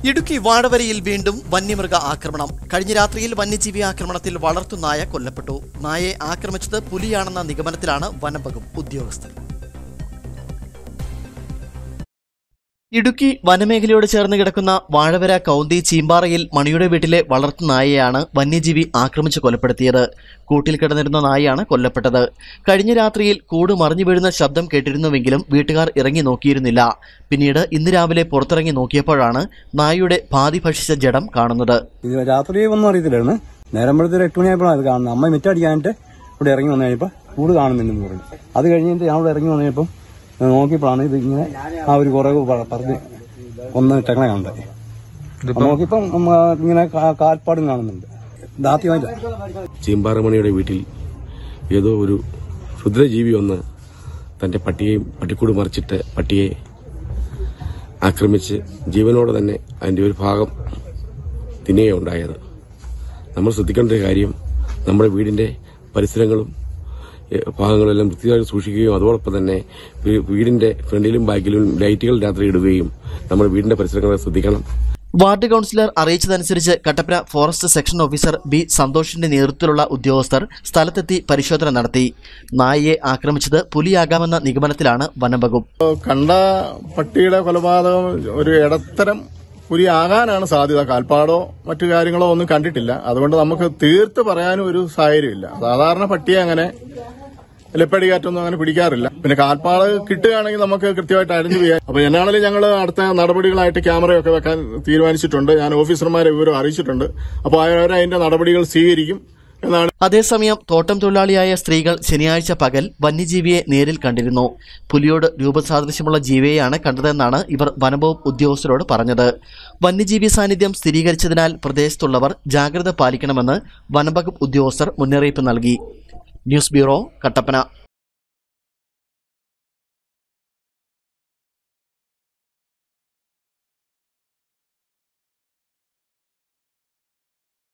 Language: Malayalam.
ഇടുക്കി വാടവരയിൽ വീണ്ടും വന്യമൃഗ ആക്രമണം കഴിഞ്ഞ രാത്രിയിൽ വന്യജീവി ആക്രമണത്തിൽ വളർത്തുനായ കൊല്ലപ്പെട്ടു നായയെ ആക്രമിച്ചത് പുലിയാണെന്ന നിഗമനത്തിലാണ് വനംവകുപ്പ് ഉദ്യോഗസ്ഥർ ഇടുക്കി വനമേഖലയോട് ചേർന്ന് കിടക്കുന്ന വാഴവര കൗന്തി ചീമ്പാറയിൽ മണിയുടെ വീട്ടിലെ വളർത്തുനായയാണ് വന്യജീവി ആക്രമിച്ച് കൊലപ്പെടുത്തിയത് കൂട്ടിൽ കിടന്നിരുന്ന നായയാണ് കൊല്ലപ്പെട്ടത് കഴിഞ്ഞ രാത്രിയിൽ കൂട് മറിഞ്ഞു വീഴുന്ന ശബ്ദം കേട്ടിരുന്നുവെങ്കിലും വീട്ടുകാർ ഇറങ്ങി നോക്കിയിരുന്നില്ല പിന്നീട് ഇന്ന് രാവിലെ പുറത്തിറങ്ങി നോക്കിയപ്പോഴാണ് നായയുടെ പാതി ഭക്ഷിച്ച ജഡം കാണുന്നത് ഇത് രാത്രി ഒന്നും അറിയത്തില്ലായിരുന്നു നേരം വെളുത്ത് ഒരു എട്ട് മണിയായപ്പോഴാണ് അത് കാണുന്നത് അമ്മ മിറ്റടിക്കാനായിട്ട് ഇവിടെ ഇറങ്ങി വന്നു കഴിഞ്ഞപ്പോൾ കൂട് കാണുന്നുണ്ടെന്ന് പറഞ്ഞു അത് കഴിഞ്ഞിട്ട് ഞാൻ ഇവിടെ ഇറങ്ങി വന്നു കഴിഞ്ഞപ്പം നോക്കിയപ്പോഴാണ് ഇത് ഇങ്ങനെ ആ ഒരു കുറവ് പ- പറഞ്ഞ് ഒന്ന് ഇട്ടങ്ങനെ കണ്ടത് നോക്കിയപ്പം ഉം, ആ, ഇങ്ങനെ കാ- കാൽപ്പാടും കാണുന്നുണ്ട് ഇതാദ്യമായിട്ടാ ചീമ്പാറമണിയുടെ വീട്ടിൽ ഏതോ ഒരു ക്ഷുദ്രജീവി ഒന്ന് തന്റെ പട്ടിയെയും പട്ടിക്കൂട് മറിച്ചിട്ട് പട്ടിയെ ആക്രമിച്ച് ജീവനോടെ തന്നെ അതിന്റെ ഒരു ഭാഗം തിന്നുകയുണ്ടായത് നമ്മൾ ശ്രദ്ധിക്കേണ്ട ഒരു കാര്യം നമ്മുടെ വീടിന്റെ പരിസരങ്ങളും ഏ, ഭാഗങ്ങളെല്ലാം വൃത്തിയായി സൂക്ഷിക്കുകയും അതോടൊപ്പം തന്നെ വീ- വീടിന്റെ ഫ്രണ്ടിലും ബാക്കിലും ലൈറ്റുകൾ രാത്രി ഇടുകയും നമ്മുടെ വീടിന്റെ പരിസരങ്ങളെ ശ്രദ്ധിക്കണം വാർഡ് കൗൺസിലർ അറിയിച്ചതനുസരിച്ച് Kattappana forest section officer B സന്തോഷിന്റെ നേതൃത്വത്തിലുള്ള ഉദ്യോഗസ്ഥർ സ്ഥലത്തെത്തി പരിശോധന നടത്തി നായയെ ആക്രമിച്ചത് പുലിയാകാമെന്ന നിഗമനത്തിലാണ് വനംവകുപ്പ് കണ്ട പട്ടിയുടെ കൊലപാതകം ഒരു ഇടത്തരം പുലി ആകാനാണ് സാധ്യത കാൽപ്പാടോ മറ്റു കാര്യങ്ങളോ ഒന്നും കണ്ടിട്ടില്ല അതുകൊണ്ട് നമുക്ക് തീർത്ത് പറയാനും ഒരു സാഹചര്യമില്ല സാധാരണ പട്ടിയെ അങ്ങനെ ലെപ്പടി കാറ്റൊന്നും അങ്ങനെ പിടിക്കാറില്ല പിന്നെ കാൽപ്പാട് കിട്ടുകയാണെങ്കിൽ നമുക്ക് കൃത്യമായിട്ട് ഐഡന്റിഫൈ ചെയ്യാം അപ്പൊ എന്നാണെങ്കിലും ഞങ്ങൾ അടുത്ത നടപടികളായിട്ട് ക്യാമറയൊക്കെ വെക്കാൻ തീരുമാനിച്ചിട്ടുണ്ട് ഞാൻ ഓഫീസർമാരെ വിവരം അറിയിച്ചിട്ടുണ്ട് അപ്പോൾ അവർ അതിന്റെ നടപടികൾ സ്വീകരിക്കും എന്നാണ് അതേസമയം തോട്ടം തൊഴിലാളിയായ സ്ത്രീകൾ ശനിയാഴ്ച പകൽ വന്യജീവിയെ നേരിൽ കണ്ടിരുന്നു പുലിയോട് രൂപസാദൃശ്യമുള്ള ജീവിയെയാണ് കണ്ടതെന്നാണ് ഇവർ വനംവകുപ്പ് ഉദ്യോഗസ്ഥരോട് പറഞ്ഞത് വന്യജീവി സാന്നിധ്യം സ്ഥിരീകരിച്ചതിനാൽ പ്രദേശത്തുള്ളവർ ജാഗ്രത പാലിക്കണമെന്ന് വനംവകുപ്പ് ഉദ്യോഗസ്ഥർ മുന്നറിയിപ്പ് നൽകി ന്യൂസ് ബ്യൂറോ കട്ടപ്പന